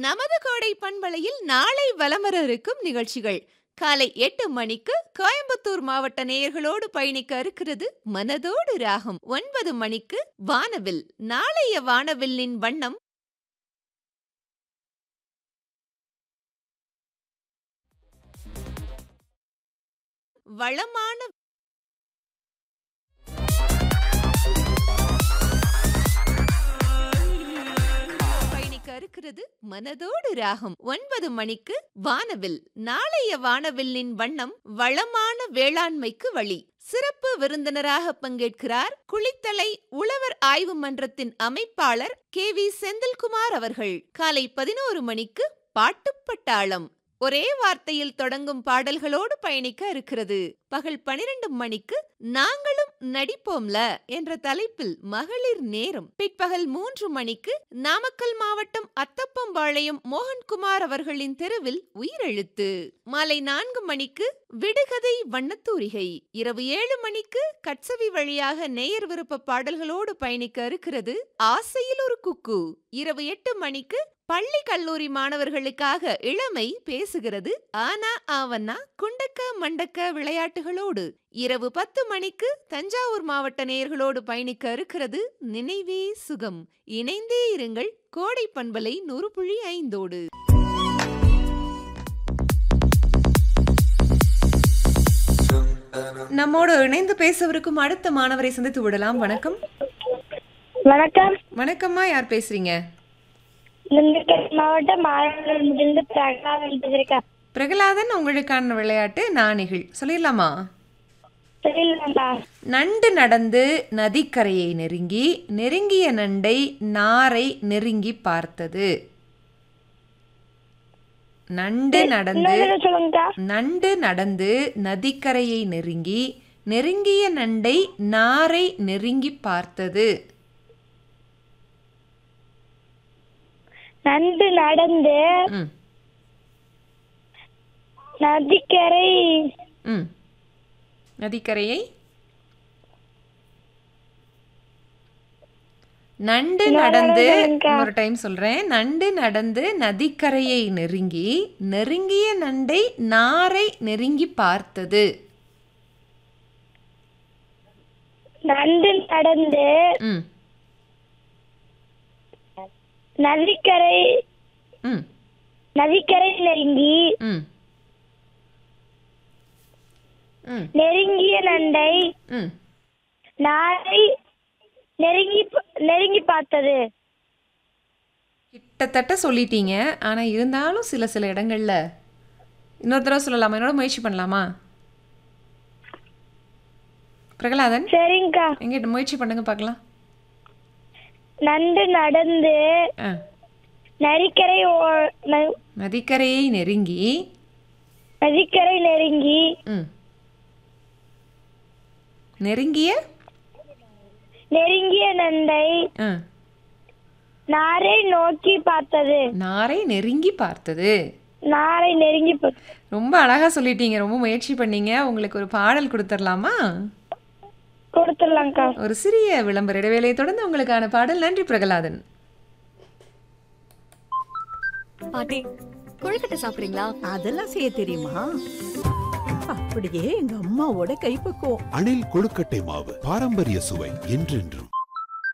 நமது கோடை பண்பலையில் நாளை வலம் வர இருக்கும் நிகழ்ச்சிகள் காலை எட்டு மணிக்கு கோயம்புத்தூர் மாவட்ட நேயர்களோடு பயணிக்க இருக்கிறது மனதோடு ராகம் ஒன்பது மணிக்கு வானவில் நாளைய வானவில்லின் வண்ணம் வளமான பயணிக்க இருக்கிறது மனதோடு ராகம் ஒன்பது மணிக்கு வானவில் நாளைய வானவில்லின் வண்ணம் வளமான வேளாண்மைக்கு வழி சிறப்பு விருந்தினராக பங்கேற்கிறார் குளித்தலை உழவர் ஆய்வு மன்றத்தின் அமைப்பாளர் கே வி செந்தில்குமார் அவர்கள் காலை பதினோரு மணிக்கு பாட்டுப்பட்டாளம் ஒரே வார்த்தையில் தொடங்கும் பாடல்களோடு பயணிக்க இருக்கிறது பகல் பனிரெண்டு மணிக்கு நாங்களும் நடிப்போம்ல என்ற தலைப்பில் மகளிர் நேரம் பிற்பகல் மூன்று மணிக்கு நாமக்கல் மாவட்டம் அத்தப்பம்பாளையம் மோகன்குமார் அவர்களின் தெருவில் உயிரெழுத்து மாலை நான்கு மணிக்கு விடுகதை வண்ணத்தூரிகை இரவு ஏழு மணிக்கு கட்சவி வழியாக நேயர் விருப்ப பாடல்களோடு பயணிக்க இருக்கிறது ஆசையில் ஒரு குக்கு இரவு எட்டு மணிக்கு பள்ளி கல்லூரி மாணவர்களுக்காக இளமை பேசுகிறது ஆனா ஆவன்னா குண்டக்க மண்டக்க விளையாட்டுகளோடு இரவு பத்து மணிக்கு தஞ்சாவூர் மாவட்ட நேயர்களோடு பயணிக்க இருக்கிறது நினைவே சுகம் இணைந்தே இருங்கள் கோடை பண்பலை நூறு புள்ளி ஐந்தோடு நம்மோடு இணைந்து பேசவிருக்கும் அடுத்த மாணவரை சந்தித்து விடலாம் வணக்கம் வணக்கம் வணக்கம்மா யார் பேசுறீங்க திண்டுக்கல் மாவட்டம் ஆரம்பிலிருந்து பிரகலாதன் பேசியிருக்கேன் பிரகலாதன் உங்களுக்கான விளையாட்டு நாணிகள் சொல்லிடலாமா தெரியலண்ணா நண்டு நடந்து நதிக்கரையை நெருங்கி நெருங்கிய நண்டை நாரை நெருங்கி பார்த்தது நண்டு நடந்து இன்னொரு சொல்லுங்கக்கா நண்டு நடந்து நதிக்கரையை நெருங்கி நெருங்கிய நண்டை நாரை நெருங்கி பார்த்தது நண்டு நடந்து ம் நதிக்கரை ம் நதிக்கரையை நண்டு நடந்து ஒரு டைம் சொல்றேன் நண்டு நடந்து நதிக்கரையை நெருங்கி நெருங்கிய நண்டை நாரை நெருங்கி பார்த்தது நண்டு நடந்து ம் நதிக்கரை ம் நதிக்கரை நெருங்கி ம் ம் நெருங்கிய நண்டை ம் நாரை நெருங்கி ப- நெருங்கி பார்த்தது கிட்டத்தட்ட சொல்லிட்டீங்க ஆனா இருந்தாலும் சில சில இடங்கள்ல இன்னொரு தடவை சொல்லலாமா என்னோட முயற்சி பண்ணலாமா பிரகலாதன் சரிங்கக்கா எங்கிட்ட முயற்சி பண்ணுங்க பார்க்கலாம் நண்டு நடந்து ஆ நதிக்கரை ஓ- ந- நதிக்கரையை நெருங்கி நதிக்கரை நெருங்கி ம் நெருங்கிய நெருங்கிய நண்டை ஆ நாரை நோக்கி பார்த்தது நாரை நெருங்கி பார்த்தது நாரை நெருங்கி பா- ரொம்ப அழகா சொல்லிட்டீங்க ரொம்ப முயற்சி பண்ணீங்க உங்களுக்கு ஒரு பாடல் கொடுத்துடலாமா கொடுத்துடலாம்க்கா ஒரு சிறிய விளம்பர இடைவேளையை தொடர்ந்து உங்களுக்கான பாடல் நன்றி பிரகலாதன் பாட்டி கொழுக்கட்டை சாப்பிடுறீங்களா அதெல்லாம் செய்ய தெரியுமா அப்படியே எங்க அம்மாவோட கைப்பக்குவம் அணில் கொழுக்கட்டை மாவு பாரம்பரிய சுவை என்றென்றும்